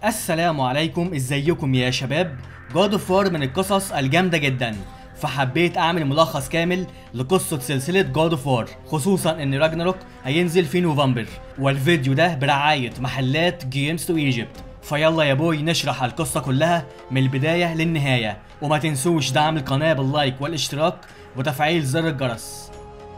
السلام عليكم ازيكم يا شباب جاد اوف وار من القصص الجامده جدا فحبيت اعمل ملخص كامل لقصه سلسله جاد اوف وار خصوصا ان راجناروك هينزل في نوفمبر والفيديو ده برعايه محلات جيمز تو ايجيبت فيلا يا بوي نشرح القصه كلها من البدايه للنهايه وما تنسوش دعم القناه باللايك والاشتراك وتفعيل زر الجرس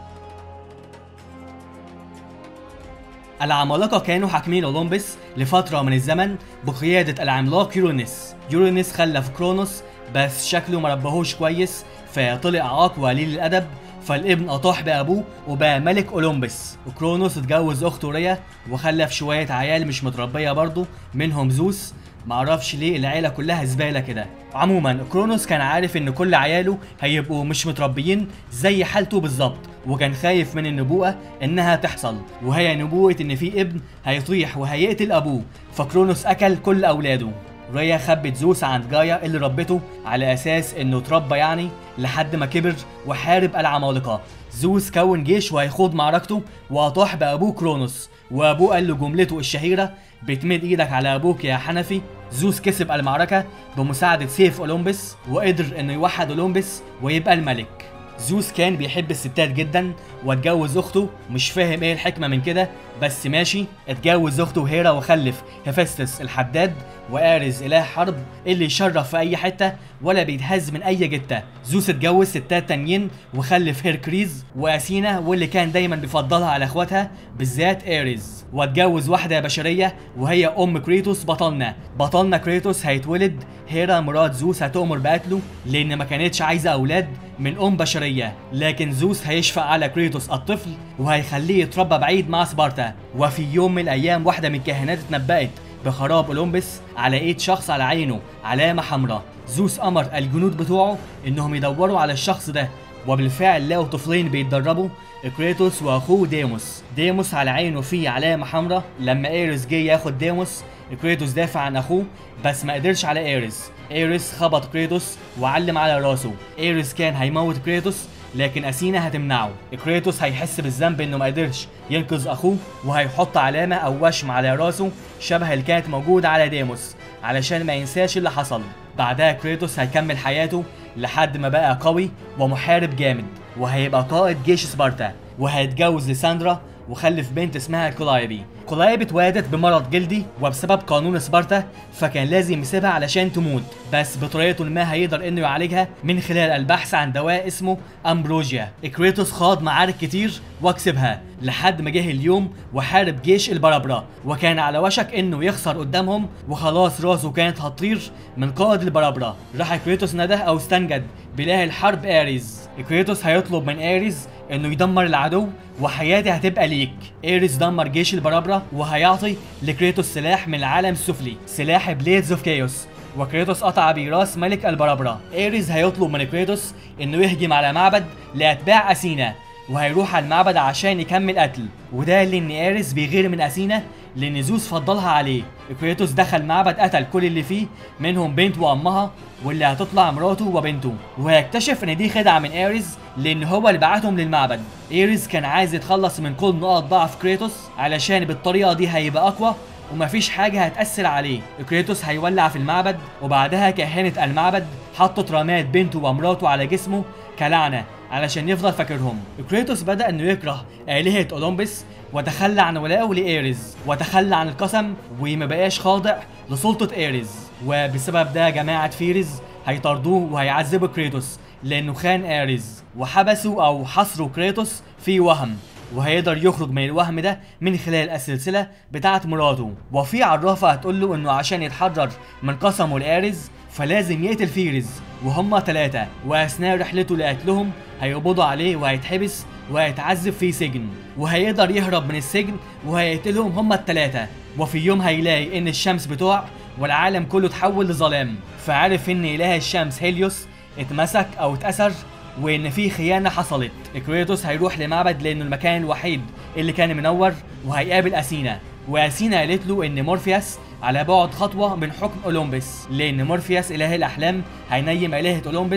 العمالقة كانوا حاكمين أولمبس لفترة من الزمن بقيادة العملاق يورونيس يورونيس خلف كرونوس بس شكله مربهوش كويس فطلع عاق وقليل الأدب فالابن أطاح بأبوه وبقى ملك أولمبس وكرونوس اتجوز أخته ريا وخلف شوية عيال مش متربية برضه منهم زوس معرفش ليه العيلة كلها زبالة كده عموما كرونوس كان عارف ان كل عياله هيبقوا مش متربيين زي حالته بالظبط وكان خايف من النبوءة انها تحصل وهي نبوءة ان في ابن هيطيح وهيقتل ابوه فكرونوس اكل كل اولاده ريا خبت زوس عند جايا اللي ربته على اساس انه اتربى يعني لحد ما كبر وحارب العمالقة زوس كون جيش وهيخوض معركته واطاح بابوه كرونوس وابوه قال له جملته الشهيرة بتمد ايدك على ابوك يا حنفي زوس كسب المعركة بمساعدة سيف اولمبس وقدر انه يوحد اولمبس ويبقى الملك زوس كان بيحب الستات جدا واتجوز اخته مش فاهم ايه الحكمة من كده بس ماشي اتجوز اخته هيرا وخلف هيفستس الحداد وارز اله حرب اللي يشرف في اي حتة ولا بيتهز من اي جتة زوس اتجوز ستات تانيين وخلف هيركريز واسينا واللي كان دايما بيفضلها على اخواتها بالذات اريز واتجوز واحدة بشرية وهي ام كريتوس بطلنا بطلنا كريتوس هيتولد هيرا مرات زوس هتؤمر بقتله لان ما كانتش عايزة اولاد من ام بشرية لكن زوس هيشفق على كريتوس الطفل وهيخليه يتربى بعيد مع سبارتا وفي يوم من الايام واحدة من الكاهنات اتنبأت بخراب اولمبس على ايد شخص على عينه علامة حمراء زوس امر الجنود بتوعه انهم يدوروا على الشخص ده وبالفعل لقوا طفلين بيتدربوا كريتوس واخوه ديموس ديموس على عينه فيه علامة حمراء لما ايرس جه ياخد ديموس كريتوس دافع عن اخوه بس ما قدرش على ايرس ايرس خبط كريتوس وعلم على راسه ايرس كان هيموت كريتوس لكن اثينا هتمنعه كريتوس هيحس بالذنب انه ما قدرش ينقذ اخوه وهيحط علامه او وشم على راسه شبه اللي كانت موجوده على ديموس علشان ما ينساش اللي حصل بعدها كريتوس هيكمل حياته لحد ما بقى قوي ومحارب جامد وهيبقى قائد جيش سبارتا وهيتجوز لساندرا وخلف بنت اسمها كولايبي كولايبي اتولدت بمرض جلدي وبسبب قانون سبارتا فكان لازم يسيبها علشان تموت بس بطريقه ما هيقدر انه يعالجها من خلال البحث عن دواء اسمه امبروجيا كريتوس خاض معارك كتير وكسبها لحد ما جه اليوم وحارب جيش البرابرة وكان على وشك انه يخسر قدامهم وخلاص راسه كانت هتطير من قائد البرابرة راح كريتوس نده او استنجد بإله الحرب اريز كريتوس هيطلب من اريز انه يدمر العدو وحياتي هتبقى ليك ايريس دمر جيش البرابرة وهيعطي لكريتوس سلاح من العالم السفلي سلاح بليدز اوف كايوس وكريتوس قطع بيه راس ملك البرابرة ايريز هيطلب من كريتوس انه يهجم على معبد لاتباع اثينا وهيروح على المعبد عشان يكمل قتل وده لان ايريس بيغير من اثينا لان زوس فضلها عليه كريتوس دخل معبد قتل كل اللي فيه منهم بنت وامها واللي هتطلع مراته وبنته وهيكتشف ان دي خدعه من ايريز لان هو اللي بعتهم للمعبد ايريز كان عايز يتخلص من كل نقط ضعف كريتوس علشان بالطريقه دي هيبقى اقوى ومفيش حاجة هتأثر عليه كريتوس هيولع في المعبد وبعدها كهنة المعبد حطت رماد بنته ومراته على جسمه كلعنة علشان يفضل فاكرهم كريتوس بدأ انه يكره آلهة أولمبس وتخلى عن ولائه لإيريز وتخلى عن القسم وما بقاش خاضع لسلطة إيريز وبسبب ده جماعة فيريز هيطردوه وهيعذبوا كريتوس لأنه خان إيريز وحبسوا أو حصروا كريتوس في وهم وهيقدر يخرج من الوهم ده من خلال السلسلة بتاعة مراته وفي عرافة هتقول له انه عشان يتحرر من قسمه لارز فلازم يقتل فيرز وهما ثلاثة واثناء رحلته لقتلهم هيقبضوا عليه وهيتحبس وهيتعذب في سجن وهيقدر يهرب من السجن وهيقتلهم هما الثلاثة وفي يوم هيلاقي ان الشمس بتوع والعالم كله اتحول لظلام فعرف ان اله الشمس هيليوس اتمسك او اتأثر وان في خيانه حصلت كريتوس هيروح لمعبد لانه المكان الوحيد اللي كان منور وهيقابل اثينا واثينا قالت له ان مورفياس على بعد خطوه من حكم اولمبس لان مورفياس اله الاحلام هينيم الهه اولمبس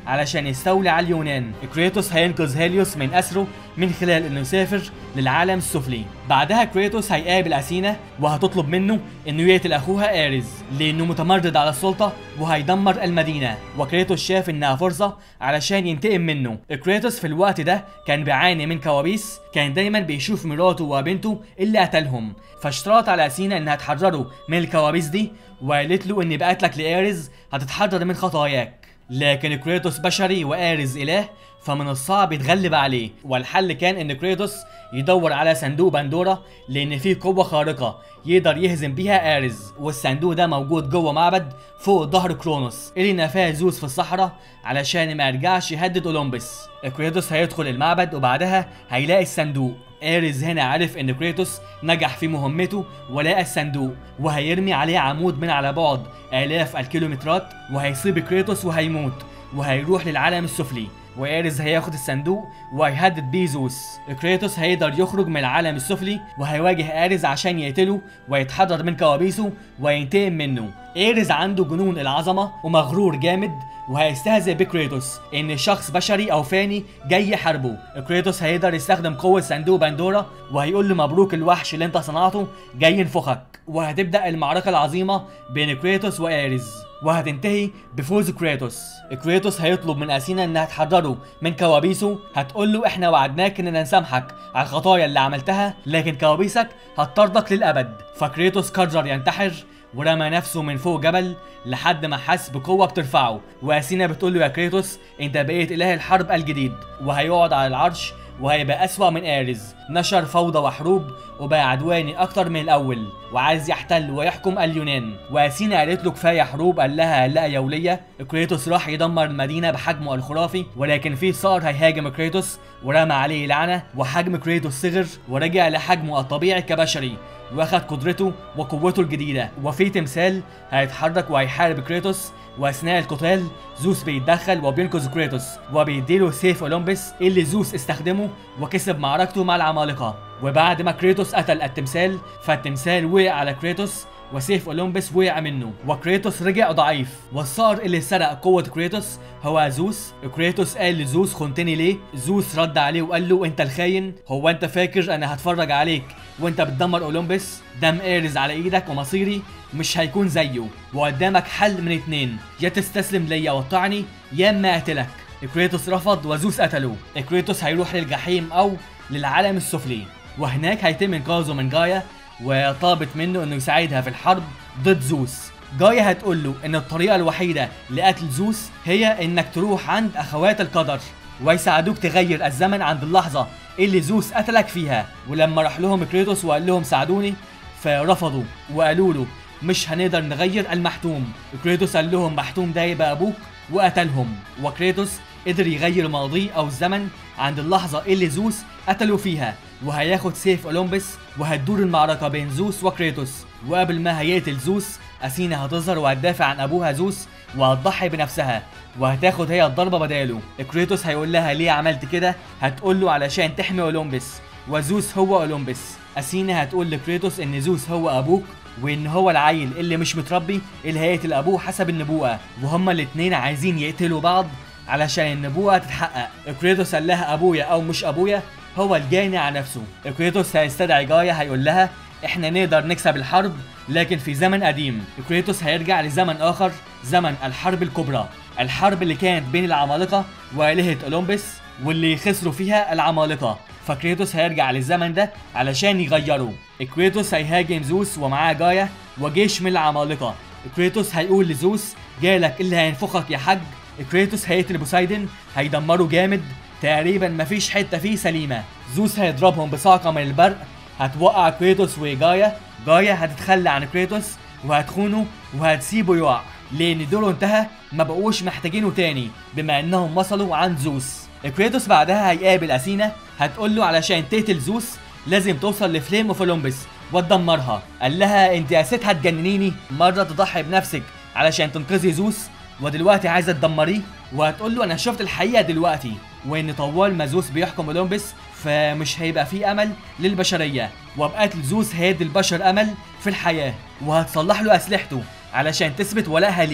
علشان يستولي على اليونان كريتوس هينقذ هيليوس من أسره من خلال انه يسافر للعالم السفلي بعدها كريتوس هيقابل اثينا وهتطلب منه انه يقتل اخوها اريز لانه متمرد على السلطه وهيدمر المدينه وكريتوس شاف انها فرصه علشان ينتقم منه كريتوس في الوقت ده كان بيعاني من كوابيس كان دايما بيشوف مراته وبنته اللي قتلهم فاشترط على اثينا انها تحرره من الكوابيس دي وقالت له ان بقتلك لاريز هتتحرر من خطاياك لكن كريتوس بشري وارز اله فمن الصعب يتغلب عليه والحل كان ان كريتوس يدور على صندوق بندورا لان فيه قوه خارقه يقدر يهزم بيها ارز والصندوق ده موجود جوه معبد فوق ظهر كرونوس اللي نفاه زوس في الصحراء علشان ما يرجعش يهدد اولمبس كريتوس هيدخل المعبد وبعدها هيلاقي الصندوق اريز هنا عرف ان كريتوس نجح في مهمته ولقى الصندوق وهيرمي عليه عمود من على بعد الاف الكيلومترات وهيصيب كريتوس وهيموت وهيروح للعالم السفلي واريز هياخد الصندوق وهيهدد بيه زوس كريتوس هيقدر يخرج من العالم السفلي وهيواجه اريز عشان يقتله ويتحرر من كوابيسه وينتقم منه ايريز عنده جنون العظمه ومغرور جامد وهيستهزئ بكريتوس ان شخص بشري او فاني جاي يحاربه كريتوس هيقدر يستخدم قوه صندوق بندورا وهيقول له مبروك الوحش اللي انت صنعته جاي ينفخك وهتبدا المعركه العظيمه بين كريتوس وايريز وهتنتهي بفوز كريتوس كريتوس هيطلب من اثينا انها تحرره من كوابيسه هتقول له احنا وعدناك اننا نسامحك على الخطايا اللي عملتها لكن كوابيسك هتطردك للابد فكريتوس قرر ينتحر ورمى نفسه من فوق جبل لحد ما حس بقوه بترفعه واثينا بتقول له يا كريتوس انت بقيت اله الحرب الجديد وهيقعد على العرش وهيبقى أسوأ من آرز نشر فوضى وحروب وبقى عدواني أكتر من الأول وعايز يحتل ويحكم اليونان وأثينا قالت له كفاية حروب قال لها لا يا ولية كريتوس راح يدمر المدينة بحجمه الخرافي ولكن في صار هيهاجم كريتوس ورمى عليه لعنة وحجم كريتوس صغر ورجع لحجمه الطبيعي كبشري واخد قدرته وقوته الجديدة وفي تمثال هيتحرك وهيحارب كريتوس واثناء القتال زوس بيتدخل وبينقذ كريتوس وبيديله سيف اولمبس اللي زوس استخدمه وكسب معركته مع العمالقه وبعد ما كريتوس قتل التمثال فالتمثال وقع على كريتوس وسيف اولمبس وقع منه وكريتوس رجع ضعيف والصقر اللي سرق قوة كريتوس هو زوس كريتوس قال لزوس خنتني ليه زوس رد عليه وقال له انت الخاين هو انت فاكر انا هتفرج عليك وانت بتدمر اولمبس دم ايرز على ايدك ومصيري مش هيكون زيه وقدامك حل من اتنين يا تستسلم ليا وتطعني يا اما اقتلك كريتوس رفض وزوس قتله كريتوس هيروح للجحيم او للعالم السفلي وهناك هيتم انقاذه من جايا وطلبت منه انه يساعدها في الحرب ضد زوس جايا هتقول له ان الطريقه الوحيده لقتل زوس هي انك تروح عند اخوات القدر ويساعدوك تغير الزمن عند اللحظه اللي زوس قتلك فيها ولما راح لهم كريتوس وقال لهم ساعدوني فرفضوا وقالوا له مش هنقدر نغير المحتوم كريتوس قال لهم محتوم ده يبقى ابوك وقتلهم وكريتوس قدر يغير ماضيه او الزمن عند اللحظه اللي زوس قتلوا فيها وهياخد سيف اولمبس وهتدور المعركه بين زوس وكريتوس وقبل ما هيقتل زوس اثينا هتظهر وهتدافع عن ابوها زوس وهتضحي بنفسها وهتاخد هي الضربه بداله كريتوس هيقول لها ليه عملت كده هتقول له علشان تحمي اولمبس وزوس هو اولمبس اثينا هتقول لكريتوس ان زوس هو ابوك وان هو العيل اللي مش متربي اللي هيقتل ابوه حسب النبوءه وهما الاتنين عايزين يقتلوا بعض علشان النبوءه تتحقق كريتوس قال لها ابويا او مش ابويا هو الجاني على نفسه كريتوس هيستدعي جايا هيقول لها احنا نقدر نكسب الحرب لكن في زمن قديم كريتوس هيرجع لزمن اخر زمن الحرب الكبرى الحرب اللي كانت بين العمالقه والهه اولمبس واللي خسروا فيها العمالقه فكريتوس هيرجع للزمن ده علشان يغيره كريتوس هيهاجم زوس ومعاه جايا وجيش من العمالقه كريتوس هيقول لزوس جالك اللي هينفخك يا حاج كريتوس هيقتل بوسايدن هيدمره جامد تقريبا مفيش حته فيه سليمه زوس هيضربهم بصاعقه من البرق هتوقع كريتوس وجايا جايا هتتخلى عن كريتوس وهتخونه وهتسيبه يقع لان دوره انتهى ما بقوش محتاجينه تاني بما انهم وصلوا عند زوس كريتوس بعدها هيقابل اثينا هتقول له علشان تقتل زوس لازم توصل لفليم اوف اولمبس وتدمرها قال لها انت يا ست هتجننيني مره تضحي بنفسك علشان تنقذي زوس ودلوقتي عايزه تدمريه وهتقول له انا شفت الحقيقه دلوقتي وان طوال ما زوس بيحكم اولمبس فمش هيبقى فيه امل للبشريه وبقتل زوس هيدي البشر امل في الحياه وهتصلح له اسلحته علشان تثبت ولائها ليه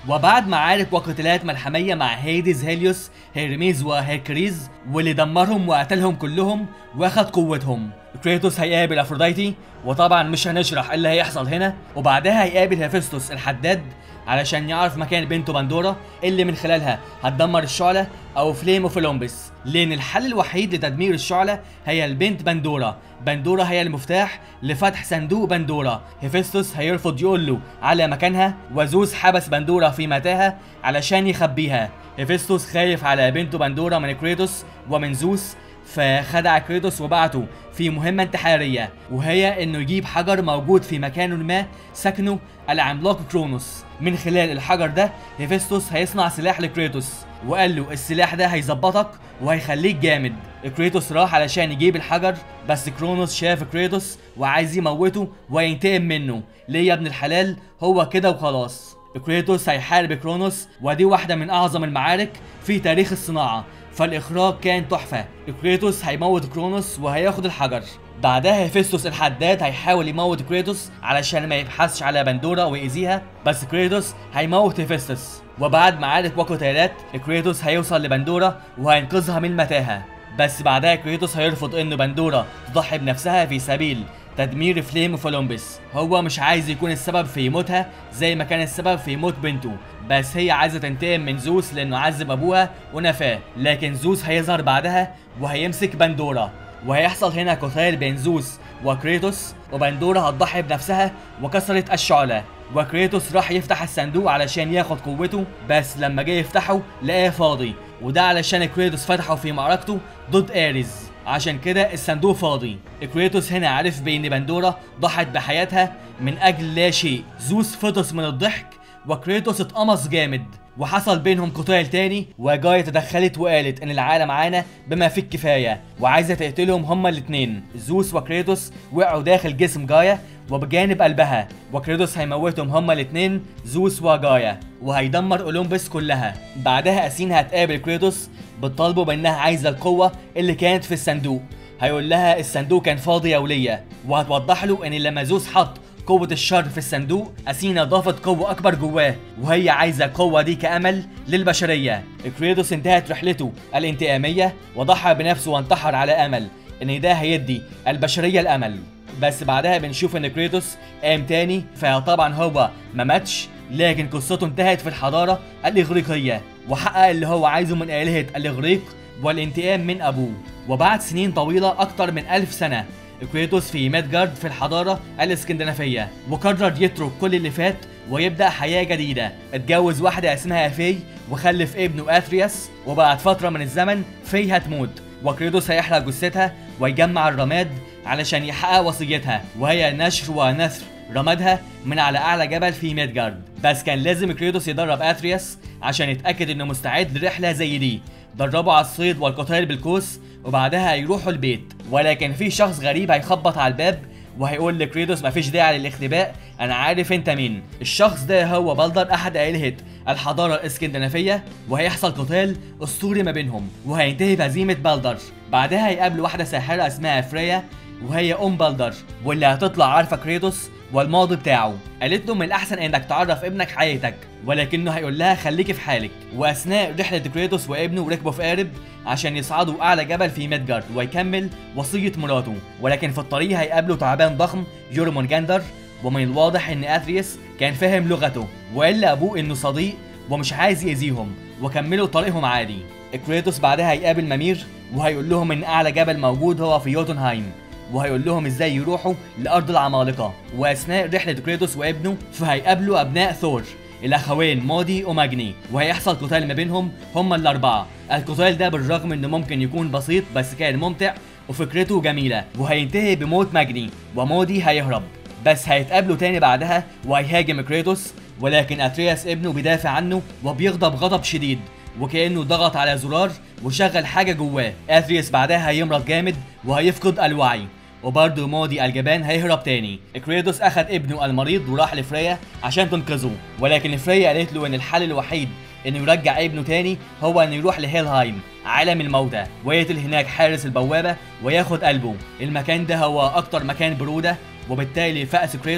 وبعد معارك وقتالات ملحمية مع هيديز هيليوس هيرميز وهيركريز واللي دمرهم وقتلهم كلهم واخد قوتهم كريتوس هيقابل افروديتي وطبعا مش هنشرح ايه اللي هيحصل هنا وبعدها هيقابل هيفستوس الحداد علشان يعرف مكان بنته بندورا اللي من خلالها هتدمر الشعلة او فليم اوف اولمبس لان الحل الوحيد لتدمير الشعلة هي البنت بندورا بندورا هي المفتاح لفتح صندوق بندورا هيفستوس هيرفض يقول له على مكانها وزوس حبس بندورا في متاهة علشان يخبيها هيفستوس خايف على بنته بندورا من كريتوس ومن زوس فخدع كريتوس وبعته في مهمة انتحارية وهي انه يجيب حجر موجود في مكان ما سكنه العملاق كرونوس من خلال الحجر ده هيفستوس هيصنع سلاح لكريتوس وقال له السلاح ده هيظبطك وهيخليك جامد كريتوس راح علشان يجيب الحجر بس كرونوس شاف كريتوس وعايز يموته وينتقم منه ليه يا ابن الحلال هو كده وخلاص كريتوس هيحارب كرونوس ودي واحدة من أعظم المعارك في تاريخ الصناعة فالإخراج كان تحفة كريتوس هيموت كرونوس وهياخد الحجر بعدها هيفستوس الحداد هيحاول يموت كريتوس علشان ما يبحثش على بندورا ويأذيها بس كريتوس هيموت هيفستوس وبعد معارك وقتالات كريتوس هيوصل لبندورا وهينقذها من المتاهة بس بعدها كريتوس هيرفض ان بندورا تضحي بنفسها في سبيل تدمير فليم وفولومبس هو مش عايز يكون السبب في موتها زي ما كان السبب في موت بنته بس هي عايزه تنتقم من زوس لانه عذب ابوها ونفاه لكن زوس هيظهر بعدها وهيمسك بندورا وهيحصل هنا قتال بين زوس وكريتوس وبندورا هتضحي بنفسها وكسرت الشعلة وكريتوس راح يفتح الصندوق علشان ياخد قوته بس لما جه يفتحه لقاه فاضي وده علشان كريتوس فتحه في معركته ضد اريز عشان كده الصندوق فاضي كريتوس هنا عرف بان بندورا ضحت بحياتها من اجل لا شيء زوس فطس من الضحك وكريتوس اتقمص جامد وحصل بينهم قتال تاني وجايا تدخلت وقالت ان العالم عانى بما فيه الكفايه وعايزه تقتلهم هما الاتنين زوس وكريتوس وقعوا داخل جسم جايا وبجانب قلبها وكريتوس هيموتهم هما الاتنين زوس وجايا وهيدمر اولمبس كلها بعدها اسين هتقابل كريتوس بتطالبه بانها عايزه القوه اللي كانت في الصندوق هيقول لها الصندوق كان فاضي يا وليه وهتوضح له ان لما زوس حط قوة الشر في الصندوق أثينا ضافت قوة أكبر جواه وهي عايزة القوة دي كأمل للبشرية كريدوس انتهت رحلته الانتقامية وضحى بنفسه وانتحر على أمل إن ده هيدي البشرية الأمل بس بعدها بنشوف إن كريتوس قام تاني فطبعا هو ما ماتش لكن قصته انتهت في الحضارة الإغريقية وحقق اللي هو عايزه من آلهة الإغريق والانتقام من أبوه وبعد سنين طويلة أكتر من ألف سنة كريتوس في ميدجارد في الحضارة الاسكندنافية وقرر يترك كل اللي فات ويبدأ حياة جديدة اتجوز واحدة اسمها في وخلف ابنه اثرياس وبعد فترة من الزمن في هتموت وكريتوس هيحرق جثتها ويجمع الرماد علشان يحقق وصيتها وهي نشر ونثر رمادها من على اعلى جبل في ميدجارد بس كان لازم كريتوس يدرب اثرياس عشان يتاكد انه مستعد لرحله زي دي دربه على الصيد والقتال بالقوس وبعدها هيروحوا البيت ولكن في شخص غريب هيخبط على الباب وهيقول لكريدوس مفيش داعي للاختباء انا عارف انت مين الشخص ده هو بلدر احد آلهة الحضارة الاسكندنافية وهيحصل قتال اسطوري ما بينهم وهينتهي بهزيمة بلدر بعدها هيقابل واحدة ساحرة اسمها فريا وهي ام بلدر واللي هتطلع عارفة كريدوس والماضي بتاعه قالت له من الاحسن انك تعرف ابنك حياتك ولكنه هيقول لها خليكي في حالك واثناء رحله كريتوس وابنه ركبوا في قارب عشان يصعدوا اعلى جبل في ميدجارد ويكمل وصيه مراته ولكن في الطريق هيقابلوا تعبان ضخم يورمون جاندر ومن الواضح ان اثريس كان فاهم لغته وقال لابوه انه صديق ومش عايز يأذيهم وكملوا طريقهم عادي كريتوس بعدها هيقابل ممير وهيقول لهم ان اعلى جبل موجود هو في يوتنهايم وهيقول لهم ازاي يروحوا لارض العمالقه واثناء رحله كريتوس وابنه فهيقابلوا ابناء ثور الاخوين مودي وماجني وهيحصل قتال ما بينهم هما الاربعه القتال ده بالرغم انه ممكن يكون بسيط بس كان ممتع وفكرته جميله وهينتهي بموت ماجني ومودي هيهرب بس هيتقابلوا تاني بعدها وهيهاجم كريتوس ولكن اترياس ابنه بيدافع عنه وبيغضب غضب شديد وكانه ضغط على زرار وشغل حاجه جواه اترياس بعدها هيمرض جامد وهيفقد الوعي وبرضه مودي الجبان هيهرب تاني كريدوس اخد ابنه المريض وراح لفريا عشان تنقذه ولكن فريا قالت له ان الحل الوحيد انه يرجع ابنه تاني هو انه يروح لهيلهايم عالم الموتى ويقتل هناك حارس البوابه وياخد قلبه المكان ده هو اكتر مكان بروده وبالتالي فأس كريتوس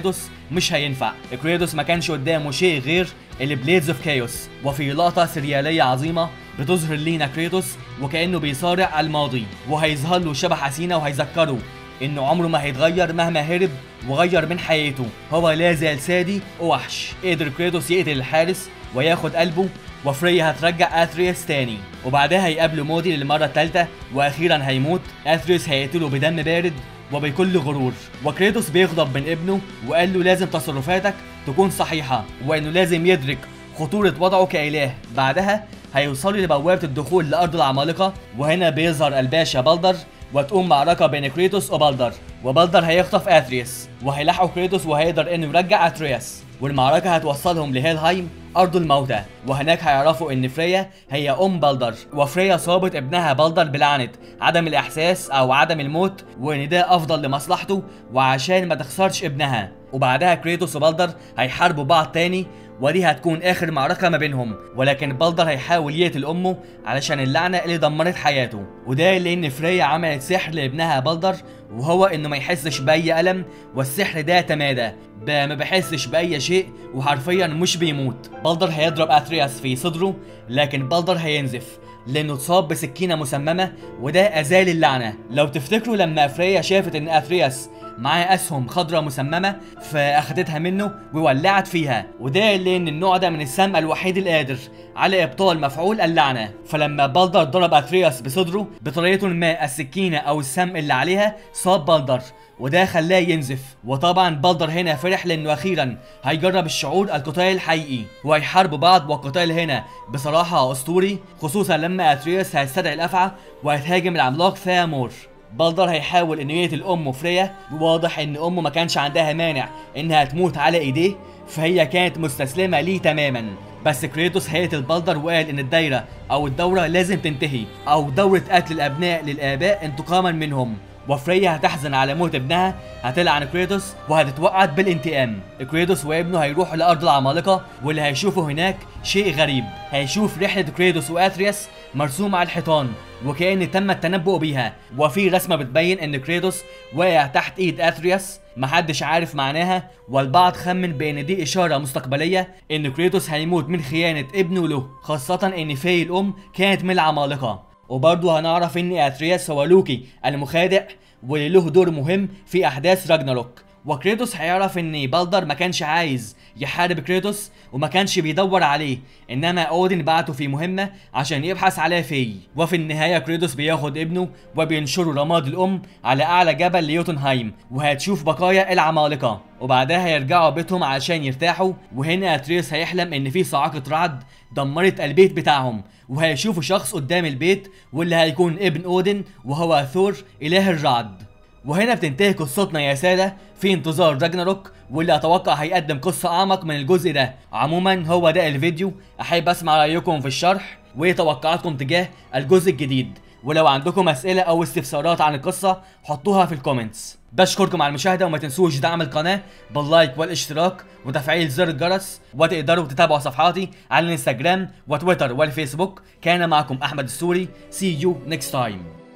مش هينفع كريتوس ما كانش قدامه شيء غير البليدز اوف كايوس وفي لقطة سريالية عظيمة بتظهر لينا كريتوس وكأنه بيصارع الماضي وهيظهر له شبه حسينة وهيذكره انه عمره ما هيتغير مهما هرب وغير من حياته هو لا زال سادي ووحش قدر كريتوس يقتل الحارس وياخد قلبه وفريا هترجع اثريس تاني وبعدها هيقابلوا مودي للمرة التالتة واخيرا هيموت اثريس هيقتله بدم بارد وبكل غرور وكريتوس بيغضب من ابنه وقال له لازم تصرفاتك تكون صحيحة وانه لازم يدرك خطورة وضعه كإله بعدها هيوصلوا لبوابة الدخول لأرض العمالقة وهنا بيظهر الباشا بلدر وتقوم معركة بين كريتوس وبلدر وبلدر هيخطف اثريس وهيلاحقوا كريتوس وهيقدر انه يرجع اترياس والمعركة هتوصلهم لهيلهايم أرض الموتى وهناك هيعرفوا إن فريا هي أم بلدر وفريا صابت ابنها بلدر بلعنة عدم الإحساس أو عدم الموت وإن ده أفضل لمصلحته وعشان ما تخسرش ابنها وبعدها كريتوس وبلدر هيحاربوا بعض تاني ودي هتكون اخر معركة ما بينهم ولكن بلدر هيحاول يقتل امه علشان اللعنة اللي دمرت حياته وده لان فريا عملت سحر لابنها بلدر وهو انه ما يحسش باي الم والسحر ده تمادى ما بيحسش باي شيء وحرفيا مش بيموت بلدر هيضرب اترياس في صدره لكن بلدر هينزف لانه اتصاب بسكينه مسممه وده ازال اللعنه لو تفتكروا لما افريا شافت ان اثرياس معاه اسهم خضراء مسممه فاخدتها منه وولعت فيها وده لان النوع ده من السم الوحيد القادر على ابطال مفعول اللعنه فلما بلدر ضرب اثرياس بصدره بطريقه ما السكينه او السم اللي عليها صاب بلدر وده خلاه ينزف وطبعا بلدر هنا فرح لانه اخيرا هيجرب الشعور القتال الحقيقي وهيحاربوا بعض والقتال هنا بصراحه اسطوري خصوصا لما اترياس هيستدعي الافعى وهيتهاجم العملاق ثامور بلدر هيحاول انه يقتل امه فريا وواضح ان امه ما كانش عندها مانع انها تموت على ايديه فهي كانت مستسلمه ليه تماما بس كريتوس هيقتل بلدر وقال ان الدايره او الدوره لازم تنتهي او دوره قتل الابناء للاباء انتقاما منهم وفريا هتحزن على موت ابنها هتلعن كريتوس وهتتوعد بالانتقام كريتوس وابنه هيروحوا لارض العمالقه واللي هيشوفوا هناك شيء غريب هيشوف رحله كريتوس واثرياس مرسومه على الحيطان وكأن تم التنبؤ بيها وفي رسمه بتبين ان كريتوس واقع تحت ايد اثرياس محدش عارف معناها والبعض خمن بان دي اشاره مستقبليه ان كريتوس هيموت من خيانه ابنه له خاصه ان في الام كانت من العمالقه وبرضه هنعرف ان اترياس هو لوكي المخادع واللي له دور مهم في احداث راجناروك وكريتوس هيعرف ان بلدر ما كانش عايز يحارب كريتوس وما كانش بيدور عليه انما اودن بعته في مهمه عشان يبحث على في وفي النهايه كريتوس بياخد ابنه وبينشروا رماد الام على اعلى جبل ليوتنهايم وهتشوف بقايا العمالقه وبعدها هيرجعوا بيتهم عشان يرتاحوا وهنا اتريس هيحلم ان في صاعقه رعد دمرت البيت بتاعهم وهيشوفوا شخص قدام البيت واللي هيكون ابن اودن وهو ثور اله الرعد وهنا بتنتهي قصتنا يا سادة في انتظار راجناروك واللي اتوقع هيقدم قصة اعمق من الجزء ده عموما هو ده الفيديو احب اسمع رايكم في الشرح وتوقعاتكم تجاه الجزء الجديد ولو عندكم اسئله او استفسارات عن القصه حطوها في الكومنتس بشكركم على المشاهده وما تنسوش دعم القناه باللايك والاشتراك وتفعيل زر الجرس وتقدروا تتابعوا صفحاتي على الانستجرام وتويتر والفيسبوك كان معكم احمد السوري see you next time